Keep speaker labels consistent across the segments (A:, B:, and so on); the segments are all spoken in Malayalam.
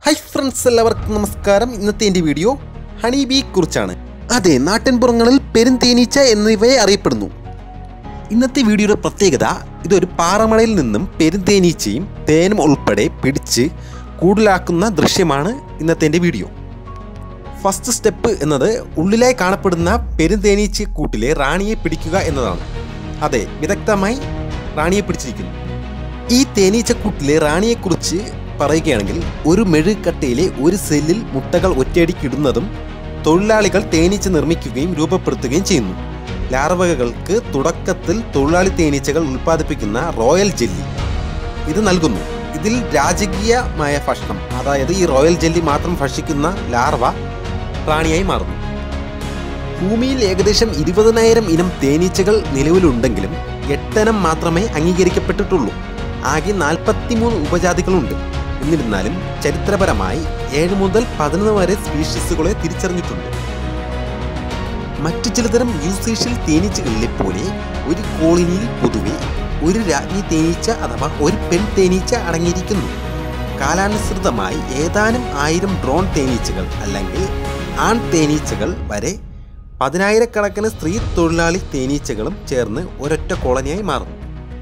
A: ഹൈ ഫ്രണ്ട്സ് എല്ലാവർക്കും നമസ്കാരം ഇന്നത്തെ എൻ്റെ വീഡിയോ ഹണി ബീ കുറിച്ചാണ് അതെ നാട്ടിൻപുറങ്ങളിൽ പെരുന്തേനീച്ച എന്നിവയെ അറിയപ്പെടുന്നു ഇന്നത്തെ വീഡിയോയുടെ പ്രത്യേകത ഇതൊരു പാറമടയിൽ നിന്നും പെരുന്തേനീച്ചയും തേനും ഉൾപ്പെടെ പിടിച്ച് കൂടുതലാക്കുന്ന ദൃശ്യമാണ് ഇന്നത്തെ എൻ്റെ വീഡിയോ ഫസ്റ്റ് സ്റ്റെപ്പ് എന്നത് ഉള്ളിലായി കാണപ്പെടുന്ന പെരുന്തേനീച്ച കൂട്ടിലെ റാണിയെ പിടിക്കുക എന്നതാണ് അതെ വിദഗ്ധമായി റാണിയെ പിടിച്ചിരിക്കുന്നു ഈ തേനീച്ചക്കൂട്ടിലെ റാണിയെക്കുറിച്ച് പറയുകയാണെങ്കിൽ ഒരു മെഴുകട്ടയിലെ ഒരു സെല്ലിൽ മുട്ടകൾ ഒറ്റയടിക്കിടുന്നതും തൊഴിലാളികൾ തേനീച്ച നിർമ്മിക്കുകയും രൂപപ്പെടുത്തുകയും ചെയ്യുന്നു ലാർവകൾക്ക് തുടക്കത്തിൽ തൊഴിലാളി തേനീച്ചകൾ ഉൽപ്പാദിപ്പിക്കുന്ന റോയൽ ജെല്ലി ഇത് നൽകുന്നു ഇതിൽ രാജകീയമായ ഭക്ഷണം അതായത് ഈ റോയൽ ജെല്ലി മാത്രം ഭക്ഷിക്കുന്ന ലാർവ റാണിയായി മാറുന്നു ഭൂമിയിൽ ഏകദേശം ഇരുപതിനായിരം ഇനം തേനീച്ചകൾ നിലവിലുണ്ടെങ്കിലും എട്ടെണ്ണം മാത്രമേ അംഗീകരിക്കപ്പെട്ടിട്ടുള്ളൂ ആകെ നാൽപ്പത്തിമൂന്ന് ഉപജാതികളുണ്ട് എന്നിരുന്നാലും ചരിത്രപരമായി ഏഴ് മുതൽ പതിനൊന്ന് വരെ സ്പീഷീസുകളെ തിരിച്ചറിഞ്ഞിട്ടുണ്ട് മറ്റു ചിലതരം യൂസേഷ്യൽ തേനീച്ചകളിലെ പോലെ ഒരു കോളനിയിൽ പൊതുവെ ഒരു രാജ്ഞി തേനീച്ച അഥവാ ഒരു പെൺ തേനീച്ച അടങ്ങിയിരിക്കുന്നു കാലാനുസൃതമായി ഏതാനും ആയിരം ഡ്രോൺ തേനീച്ചകൾ അല്ലെങ്കിൽ ആൺ തേനീച്ചകൾ വരെ പതിനായിരക്കണക്കിന് സ്ത്രീ തൊഴിലാളി തേനീച്ചകളും ചേർന്ന് ഒരൊറ്റ കോളനിയായി മാറുന്നു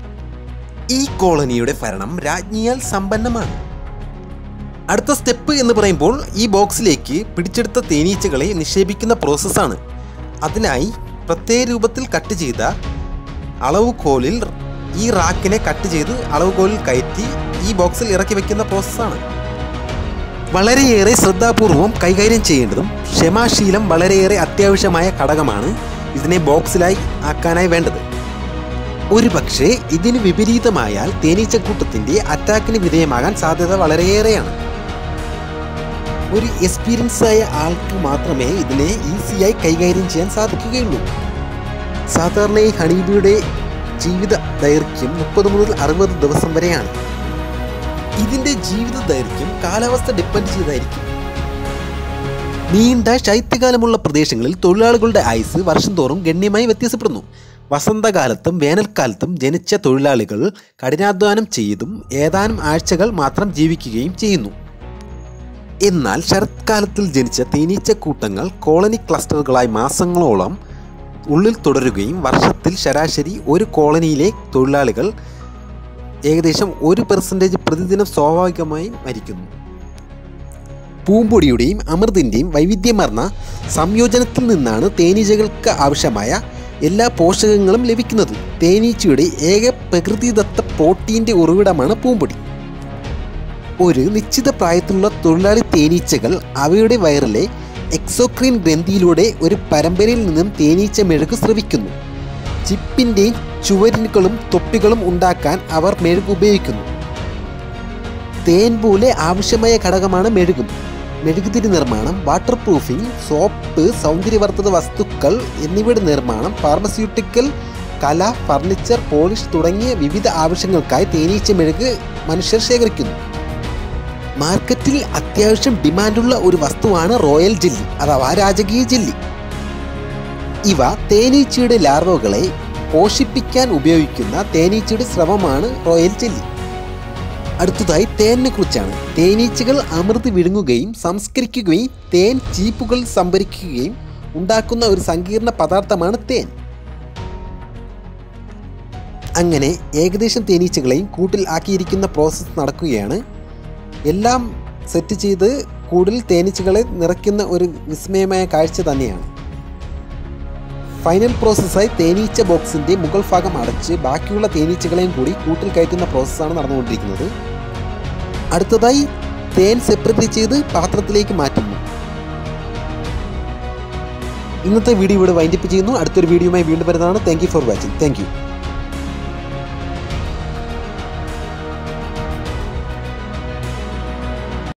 A: ഈ കോളനിയുടെ ഭരണം രാജ്ഞിയാൽ സമ്പന്നമാണ് അടുത്ത സ്റ്റെപ്പ് എന്ന് പറയുമ്പോൾ ഈ ബോക്സിലേക്ക് പിടിച്ചെടുത്ത തേനീച്ചകളെ നിക്ഷേപിക്കുന്ന പ്രോസസ്സാണ് അതിനായി പ്രത്യേക രൂപത്തിൽ കട്ട് ചെയ്ത അളവുകോലിൽ ഈ റാക്കിനെ കട്ട് ചെയ്ത് അളവുകോലിൽ കയറ്റി ഈ ബോക്സിൽ ഇറക്കി വെക്കുന്ന പ്രോസസ്സാണ് വളരെയേറെ ശ്രദ്ധാപൂർവം കൈകാര്യം ചെയ്യേണ്ടതും ക്ഷമാശീലം വളരെയേറെ അത്യാവശ്യമായ ഘടകമാണ് ഇതിനെ ബോക്സിലായി ആക്കാനായി വേണ്ടത് ഒരു പക്ഷേ ഇതിന് വിപരീതമായാൽ തേനീച്ചക്കൂട്ടത്തിന്റെ അറ്റാക്കിന് വിധേയമാകാൻ സാധ്യത വളരെയേറെയാണ് ഒരു എക്സ്പീരിയൻസ് ആയ ആൾക്ക് മാത്രമേ ഇതിനെ ഈസിയായി കൈകാര്യം ചെയ്യാൻ സാധിക്കുകയുള്ളൂ സാധാരണ ഈ ഹണീബിയുടെ ജീവിത ദൈർഘ്യം മുപ്പത് മുതൽ അറുപത് ദിവസം വരെയാണ് ഇതിന്റെ ജീവിത ദൈർഘ്യം കാലാവസ്ഥ ഡിപ്പെൻഡ് ചെയ്തായിരിക്കും നീണ്ട ശൈത്യകാലമുള്ള പ്രദേശങ്ങളിൽ തൊഴിലാളികളുടെ ആയുസ് വർഷം തോറും ഗണ്യമായി വ്യത്യാസപ്പെടുന്നു വസന്തകാലത്തും വേനൽക്കാലത്തും ജനിച്ച തൊഴിലാളികൾ കഠിനാധ്വാനം ചെയ്തും ഏതാനും ആഴ്ചകൾ മാത്രം ജീവിക്കുകയും ചെയ്യുന്നു എന്നാൽ ശരത്കാലത്തിൽ ജനിച്ച തേനീച്ചക്കൂട്ടങ്ങൾ കോളനി ക്ലസ്റ്ററുകളായി മാസങ്ങളോളം ഉള്ളിൽ തുടരുകയും വർഷത്തിൽ ശരാശരി ഒരു കോളനിയിലെ തൊഴിലാളികൾ ഏകദേശം ഒരു പെർസെൻറ്റേജ് പ്രതിദിനം സ്വാഭാവികമായും മരിക്കുന്നു പൂമ്പൊടിയുടെയും അമൃതിൻ്റെയും വൈവിധ്യമാർന്ന സംയോജനത്തിൽ നിന്നാണ് തേനീച്ചകൾക്ക് ആവശ്യമായ എല്ലാ പോഷകങ്ങളും ലഭിക്കുന്നത് തേനീച്ചയുടെ ഏക പ്രകൃതിദത്ത പ്രോട്ടീൻ്റെ ഉറവിടമാണ് പൂമ്പൊടി ഒരു നിശ്ചിത പ്രായത്തിലുള്ള തൊഴിലാളി തേനീച്ചകൾ അവയുടെ വയറിലെ എക്സോക്രീൻ ഗ്രന്ഥിയിലൂടെ ഒരു പരമ്പരയിൽ നിന്നും തേനീച്ച മെഴുക് സ്രവിക്കുന്നു ചിപ്പിൻ്റെയും ചുവരുകളും തൊപ്പികളും ഉണ്ടാക്കാൻ അവർ മെഴുക് ഉപയോഗിക്കുന്നു തേൻ പോലെ ആവശ്യമായ ഘടകമാണ് മെഴുകും മെഴുകുതിരി നിർമ്മാണം വാട്ടർ പ്രൂഫിംഗ് സോപ്പ് സൗന്ദര്യവർദ്ധക വസ്തുക്കൾ എന്നിവയുടെ നിർമ്മാണം ഫാർമസ്യൂട്ടിക്കൽ കല ഫർണിച്ചർ പോളിഷ് തുടങ്ങിയ വിവിധ ആവശ്യങ്ങൾക്കായി തേനീച്ച മെഴുക് മനുഷ്യർ ശേഖരിക്കുന്നു മാർക്കറ്റിൽ അത്യാവശ്യം ഡിമാൻഡുള്ള ഒരു വസ്തുവാണ് റോയൽ ജെല്ലി അഥവാ രാജകീയ ജെല്ലി ഇവ തേനീച്ചയുടെ ലാർവകളെ പോഷിപ്പിക്കാൻ ഉപയോഗിക്കുന്ന തേനീച്ചയുടെ സ്രവമാണ് റോയൽ ജെല്ലി അടുത്തതായി തേനിനെ കുറിച്ചാണ് തേനീച്ചകൾ അമൃത് വിഴുങ്ങുകയും സംസ്കരിക്കുകയും തേൻ ചീപ്പുകൾ സംഭരിക്കുകയും ഉണ്ടാക്കുന്ന ഒരു സങ്കീർണ പദാർത്ഥമാണ് തേൻ അങ്ങനെ ഏകദേശം തേനീച്ചകളെയും കൂട്ടിൽ ആക്കിയിരിക്കുന്ന പ്രോസസ്സ് നടക്കുകയാണ് എല്ലാം സെറ്റ് ചെയ്ത് കൂടിൽ തേനീച്ചകളെ നിറയ്ക്കുന്ന ഒരു വിസ്മയമായ കാഴ്ച തന്നെയാണ് ഫൈനൽ പ്രോസസ്സായി തേനീച്ച ബോക്സിന്റെ മുകൾ ഭാഗം അടച്ച് ബാക്കിയുള്ള തേനീച്ചകളെയും കൂടി കൂട്ടിൽ കയറ്റുന്ന പ്രോസസ്സാണ് നടന്നുകൊണ്ടിരിക്കുന്നത് അടുത്തതായി തേൻ സെപ്പറേറ്റ് ചെയ്ത് പാത്രത്തിലേക്ക് മാറ്റുന്നു ഇന്നത്തെ വീഡിയോ ഇവിടെ വൈൻഡപ്പ് ചെയ്യുന്നു അടുത്തൊരു വീഡിയോയുമായി വീണ്ടും വരുന്നതാണ് thank you for watching thank U